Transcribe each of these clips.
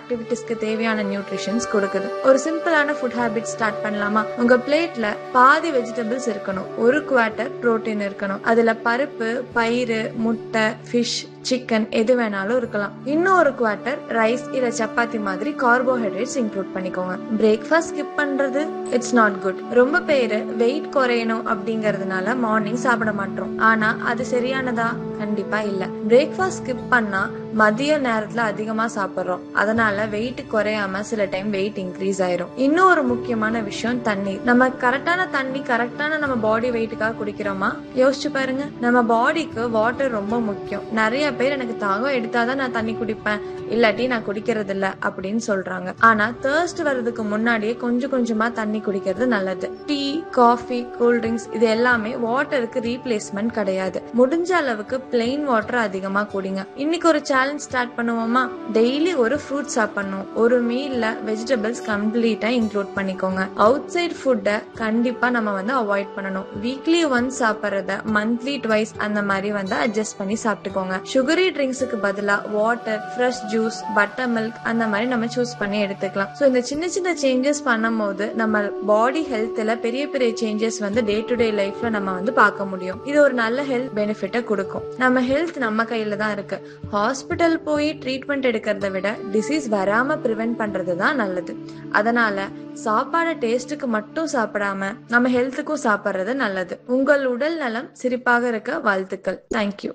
ஆக்டிவிட்டிஸ்க்கு தேவையான நியூட்ரிஷன்ஸ் கொடுக்குது ஒரு சிம்பிளான ஃபுட் ஹேபிட் ஸ்டார்ட் பண்ணலாமா உங்க பிளேட்ல பாதி வெஜிடபிள்ஸ் இருக்கணும் ஒரு குவார்ட்டர் புரோட்டீன் இருக்கணும் அதுல பருப்பு பயிறு முட்டை ஃபிஷ் சிக்கன் எது வேணாலும் இருக்கலாம் இன்னும் ஒரு குவார்ட்டர் ரைஸ் இல்ல சப்பாத்தி மாதிரி கார்போஹைட்ரேட்ஸ் இன்க்ளூட் பண்ணிக்கோங்க பிரேக்ஃபாஸ்ட் ஸ்கிப் பண்றது இட்ஸ் நாட் குட் ரொம்ப பேரு வெயிட் குறையணும் அப்படிங்கறதுனால மார்னிங் சாப்பிட மாட்டோம் ஆனா அது சரியானதா கண்டிப்பா இல்ல பிரேக்ஃபாஸ்ட் ஸ்கிப் பண்ணா மதிய நேரத்துல அதிகமா சாப்பிடுறோம் அதனால வெயிட் குறையாம சில டைம் வெயிட் இன்க்ரீஸ் ஆயிரும் இன்னும் ஒரு முக்கியமான விஷயம் தண்ணீர் நம்ம கரெக்டான தண்ணி கரெக்டான நம்ம பாடி வெயிட்டுக்காக குடிக்கிறோமா யோசிச்சு பாருங்க நம்ம பாடிக்கு வாட்டர் ரொம்ப முக்கியம் நிறைய பேர் எனக்கு தாகம் எடுத்தாதான் நான் தண்ணி குடிப்பேன் இல்லாட்டி நான் குடிக்கிறது இல்ல அப்படின்னு சொல்றாங்க ஆனா தேர்ஸ்ட் வர்றதுக்கு முன்னாடியே கொஞ்சம் கொஞ்சமா தண்ணி குடிக்கிறது நல்லது டீ காஃபி கூல் ட்ரிங்க்ஸ் இது எல்லாமே வாட்டருக்கு ரீப்ளேஸ்மெண்ட் கிடையாது முடிஞ்ச அளவுக்கு பிளெயின் வாட்டர் அதிகமா குடிங்க இன்னைக்கு ஒரு சேலஞ்ச் ஸ்டார்ட் பண்ணுவோமா டெய்லி ஒரு ஃப்ரூட் சாப்பிடணும் ஒரு மீல்ல வெஜிடபிள்ஸ் கம்ப்ளீட்டா இன்க்ளூட் பண்ணிக்கோங்க அவுட் சைட் ஃபுட்டை கண்டிப்பா நம்ம வந்து அவாய்ட் பண்ணணும் வீக்லி ஒன்ஸ் சாப்பிட்றத மந்த்லி ட்வைஸ் அந்த மாதிரி வந்து அட்ஜஸ்ட் பண்ணி சாப்பிட்டுக்கோங்க சுகரி ட்ரிங்க்ஸுக்கு பதிலா water fresh juice buttermilk அந்த மாதிரி நம்ம சூஸ் பண்ணி எடுத்துக்கலாம் ஸோ இந்த சின்ன சின்ன சேஞ்சஸ் பண்ணும்போது நம்ம பாடி ஹெல்த்ல பெரிய பெரிய சேஞ்சஸ் வந்து டே டு டே லைஃப்ல நம்ம வந்து பார்க்க முடியும் இது ஒரு நல்ல ஹெல்த் பெனிஃபிட்டை கொடுக்கும் நம்ம ஹெல்த் நம்ம கையில தான் இருக்கு ஹாஸ்பிட்டல் போய் ட்ரீட்மெண்ட் எடுக்கிறத விட டிசீஸ் வராம ப்ரிவென்ட் பண்றது தான் நல்லது அதனால சாப்பாடு டேஸ்ட்டுக்கு மட்டும் சாப்பிடாம நம்ம ஹெல்த்துக்கும் சாப்பிடுறது நல்லது உங்கள் உடல் நலம் சிரிப்பாக இருக்க வாழ்த்துக்கள் தேங்க்யூ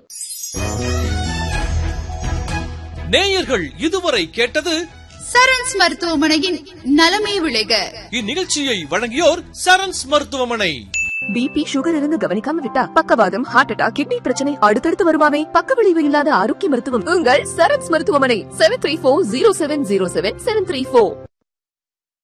நேயர்கள் இதுவரை கேட்டது சரண்ஸ் மருத்துவமனையின் நலமே விளைக இந்நிகழ்ச்சியை வழங்கியோர் சரண்ஸ் மருத்துவமனை பிபி சுகர் இருந்து கவனிக்காம விட்டா பக்கவாதம் ஹார்ட் அட்டாக் கிட்னி பிரச்சனை அடுத்தடுத்து வருமாமே பக்க விளைவு இல்லாத ஆரோக்கிய மருத்துவம் உங்கள் சரண்ஸ் மருத்துவமனை seven three four zero seven zero seven seven three four